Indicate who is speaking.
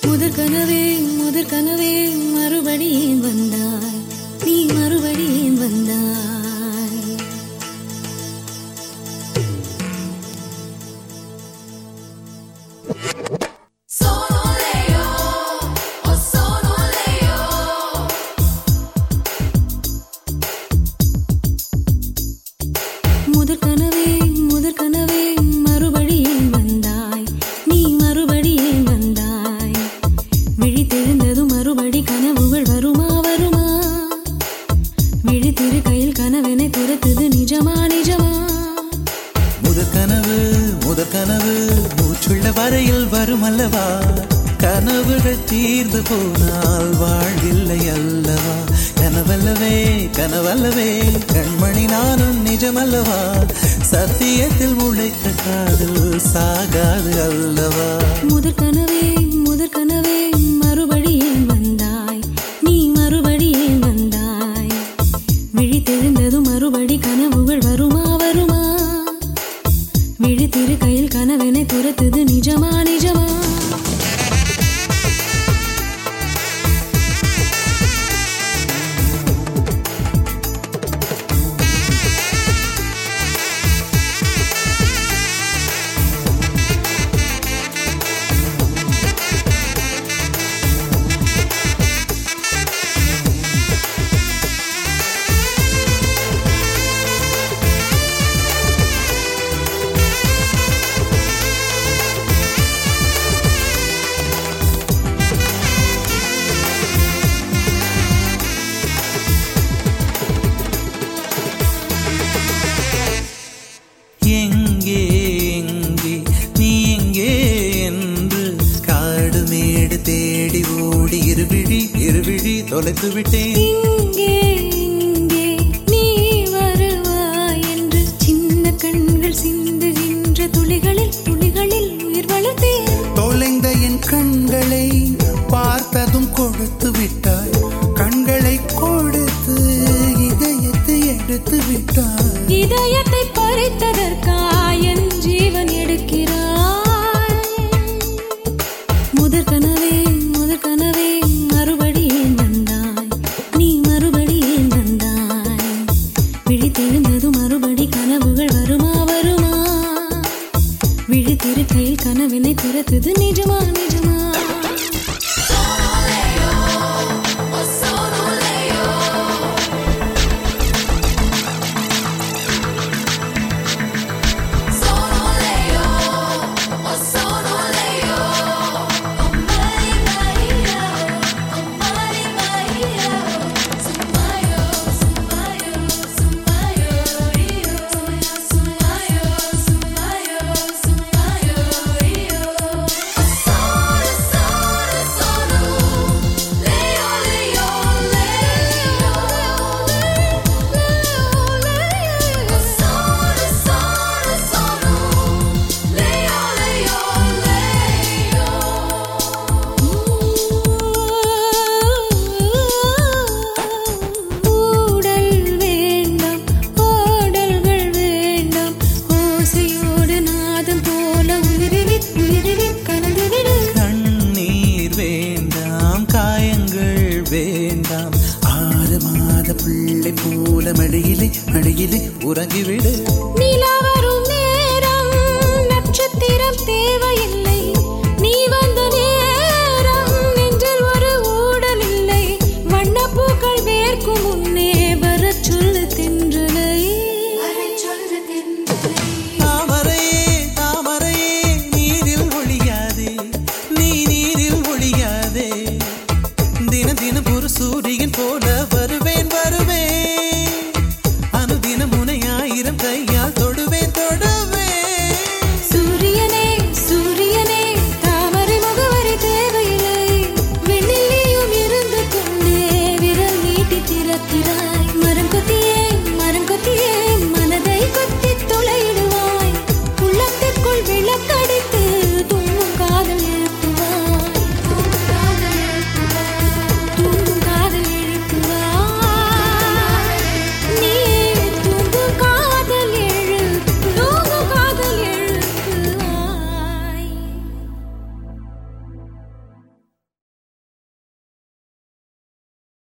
Speaker 1: முதற் கனவே முதற் கனவே மறுபடியும் வந்தாய் நீ மறுபடியும் வந்தாய்
Speaker 2: Sono Leo, oh sono Leo.
Speaker 1: முதற் கனவே முதற் கனவே மறுபடியும் வந்தாய் நீ மறுபடியும் வந்தாய் விழித்தெழுந்ததும் மறுபடி கனவுகள் வருமா வருமா விழித்திரு கையில் கனவெனை துரத்துது நிஜமா நிஜமா
Speaker 3: முதற் கனவு முதற் கனவு மூச்சுள்ள வரையில் வரும் அல்லவா கனவுகள் தீர்ந்து போனால் வாழ்வில்லை அல்லவா கனவல்லவே கனவல்லவே கண்மணி நானும் நிஜமல்லவா சத்தியத்தில் முளைத்த காதல் சாகாது அல்லவா
Speaker 1: முதற் கனவே முதற் கனவே மறுபடியும் வந்தாய் நீ மறுபடியும் வந்தாய் விழித்தெழுந்ததும் மறுபடி கனவுகள் வருமா வருமா விழித்திரு கையில் கனவெனை துரத்துது நிஜமா நிஜமா
Speaker 3: எங்கே எங்கே நீ எங்கே என்று காடு மேடு தேடி ஓடி இருவிழி இருவிழி தொலைத்து விட்டேன்
Speaker 1: இங்கே இங்கே நீ வருவாய் என்று சின்ன கண்கள் சிந்துகின்ற துளிகளில் துளிகளில் உயிர் வளர்த்தேன்
Speaker 3: தொலைந்த என் கண்களை பார்த்ததும் கொடுத்து விட்டாய் கண்களை கொடுத்து இதயத்தை எடுத்து விட்டாய்
Speaker 1: இதயத்தை பறித்ததற்காய் என் ஜீவன் எடுக்கிறாய் முதற் கனவே முதற் கனவே மறுபடியும் வந்தாய் நீ மறுபடியும் வந்தாய் விழித்தெழுந்ததும் மறுபடி கனவுகள் வருமா வருமா விழித்திருக்கையில் கனவினை துரத்துது நிஜமா நிஜமா
Speaker 2: Sono Leo, oh sono Leo. Sono Leo, oh sono Leo. Oh Maria Maria, oh Maria Maria. Sumayo, sumayo, sumayo, rio. Sumayo, sumayo, sumayo, rio. Sono, sono, sono. Leo, Leo, Leo. Sono, sono, sono. Leo, Leo,
Speaker 1: ஊடல் வேண்டாம் ஓடல்கள் வேண்டாம் ஓசையோடு நாதம் போல உயிரில் உயிரில் கலந்து விடு
Speaker 3: கண்ணீர் வேண்டாம் காயங்கள் வேண்டாம் ஆறு மாத பிள்ளை போல மடியிலே மடியிலே உறங்கிவிடு
Speaker 1: நிலா வரும் நேரம் நட்சத்திரம் தேவையில்லை